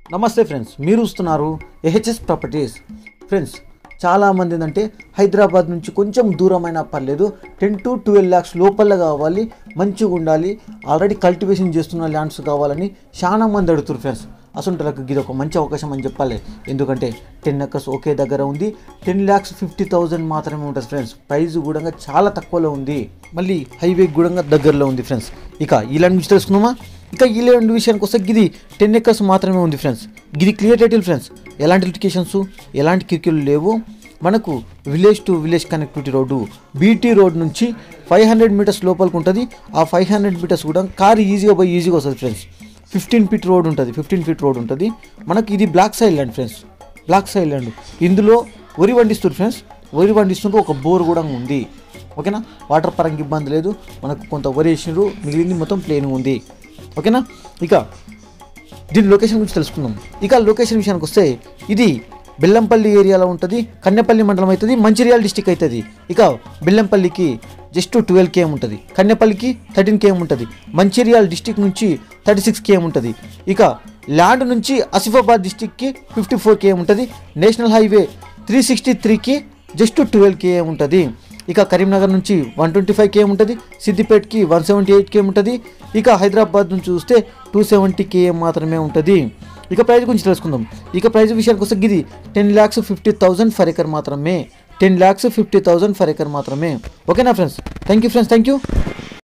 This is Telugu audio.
నమస్తే ఫ్రెండ్స్ మీరు చూస్తున్నారు ఏహెచ్ఎస్ ప్రాపర్టీస్ ఫ్రెండ్స్ చాలామంది ఏంటంటే హైదరాబాద్ నుంచి కొంచెం దూరమైనా పర్లేదు టెన్ టు ట్వెల్వ్ ల్యాక్స్ లోపల కావాలి మంచిగా ఉండాలి ఆల్రెడీ కల్టివేషన్ చేస్తున్న ల్యాండ్స్ కావాలని చాలా మంది అడుగుతారు ఫ్రెండ్స్ అసంటలకు ఇది ఒక మంచి అవకాశం అని చెప్పాలి ఎందుకంటే టెన్ ఎకర్స్ ఒకే దగ్గర ఉంది టెన్ ల్యాక్స్ ఫిఫ్టీ థౌజండ్ మాత్రమే ఉంటుంది ఫ్రెండ్స్ ప్రైస్ కూడా చాలా తక్కువలో ఉంది మళ్ళీ హైవే కూడా దగ్గరలో ఉంది ఫ్రెండ్స్ ఇక ఈ ల్యాండ్ గురించి తెలుసుకుందామా ఇక ఈ ల్యాండ్ విషయానికి వస్తే గిది టెన్ ఎకర్స్ మాత్రమే ఉంది ఫ్రెండ్స్ గిది క్లియర్ టైటిల్ ఫ్రెండ్స్ ఎలాంటి లిటికేషన్స్ ఎలాంటి కిరికిలు లేవు మనకు village to village connectivity road BT road నుంచి ఫైవ్ హండ్రెడ్ మీటర్స్ లోపలికి ఉంటుంది ఆ ఫైవ్ హండ్రెడ్ మీటర్స్ కూడా కార్ ఈజీగా పోయి ఈజీగా వస్తుంది ఫ్రెండ్స్ ఫిఫ్టీన్ ఫీట్ రోడ్ ఉంటుంది ఫిఫ్టీన్ ఫీట్ రోడ్ ఉంటుంది మనకి ఇది black side land friends black side land ఇందులో వరి పండిస్తారు ఫ్రెండ్స్ వరి పండిస్తుంటే ఒక బోర్ కూడా ఉంది ఓకేనా వాటర్ పరంగా ఇబ్బంది లేదు మనకు కొంత వరి వేసినారు మిగిలింది మొత్తం ప్లేన్ ఉంది ఓకేనా ఇక దీని లొకేషన్ గురించి తెలుసుకుందాం ఇక లొకేషన్ విషయానికి వస్తే ఇది బెల్లంపల్లి ఏరియాలో ఉంటుంది కన్నెపల్లి మండలం అవుతుంది మంచిర్యాల డిస్టిక్ అవుతుంది ఇక బెల్లంపల్లికి జస్ట్ ట్వెల్వ్ కేఎం ఉంటుంది కన్నెపల్లికి థర్టీన్ కేఎం ఉంటుంది మంచిర్యాల డిస్టిక్ నుంచి థర్టీ సిక్స్ కేఎం ఉంటుంది ఇక ల్యాండ్ నుంచి ఆసిఫాబాద్ డిస్టిక్కి ఫిఫ్టీ ఫోర్ కేఎం ఉంటుంది నేషనల్ హైవే త్రీ సిక్స్టీ త్రీకి జస్ట్ ట్వెల్వ్ కేఎం ఉంటుంది ఇక కరీంనగర్ నుంచి వన్ ట్వంటీ ఫైవ్ కేఎం ఉంటుంది సిద్దిపేటకి వన్ సెవెంటీ ఎయిట్ కేఎం ఉంటుంది ఇక హైదరాబాద్ నుంచి చూస్తే టూ సెవెంటీ కేఎం మాత్రమే ఉంటుంది ఇక ప్రైస్ గురించి తెలుసుకుందాం ఇక ప్రైస్ విషయానికి వస్తే ఇది ten lakhs fifty thousand for acre మాత్రమే ten lakhs fifty thousand for acre మాత్రమే ఓకేనా friends thank you friends thank you